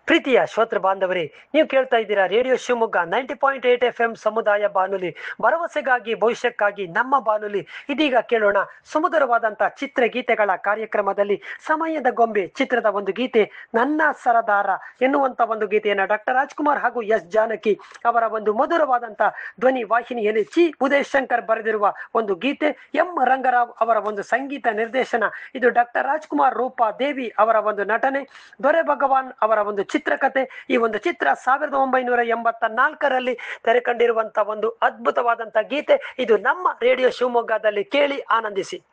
ಪ್ರೀತಿಯ ಶ್ರೋತೃ ಬಾಂಧವರೇ ನೀವು ಕೇಳ್ತಾ ಇದ್ದೀರಾ radio Shivamogga ninety point eight F M ಸಮುದಾಯ ಬಾನುಲಿ ಭರವಸೆಗಾಗಿ ಭವಿಷ್ಯಕ್ಕಾಗಿ ನಮ್ಮ ಬಾನುಲಿ ಇದೀಗ ಕೇಳೋಣ ಸುಮಧುರವಾದಂತಹ ಚಿತ್ರಗೀತೆಗಳ ಕಾರ್ಯಕ್ರಮದಲ್ಲಿ ಸಮಯದ ಗೊಂಬೆ ಚಿತ್ರದ ಒಂದು ಗೀತೆ ನನ್ನ ಸರದಾರ ಎನ್ನುವಂತ ಒಂದು ಗೀತೆಯನ್ನ ಡಾಕ್ಟರ್ ರಾಜ್ಕುಮಾರ್ ಹಾಗೂ ಎಸ್ ಜಾನಕಿ ಅವರ ಒಂದು ಮಧುರವಾದಂತಹ ಧ್ವನಿ ವಾಹಿನಿಯಲ್ಲಿ ಚಿ ಉದಯ್ ಶಂಕರ್ ಬರೆದಿರುವ ಒಂದು ಗೀತೆ ಎಂ ರಂಗರಾವ್ ಅವರ ಒಂದು ಸಂಗೀತ ನಿರ್ದೇಶನ ಇದು ಡಾಕ್ಟರ್ ರಾಜ್ಕುಮಾರ್ ರೂಪಾ ದೇವಿ ಅವರ ಒಂದು ನಟನೆ ದೊರೆ ಭಗವಾನ್ ಅವರ ಒಂದು ಚಿತ್ರಕಥೆ ಈ ಒಂದು ಚಿತ್ರ ಸಾವಿರದ ಒಂಬೈನೂರ ಎಂಬತ್ತ ನಾಲ್ಕರಲ್ಲಿ ತೆರೆ ಕಂಡಿರುವಂತ ಒಂದು ಅದ್ಭುತವಾದಂತ ಗೀತೆ ಇದು ನಮ್ಮ ರೇಡಿಯೋ ಶಿವಮೊಗ್ಗದಲ್ಲಿ ಕೇಳಿ ಆನಂದಿಸಿ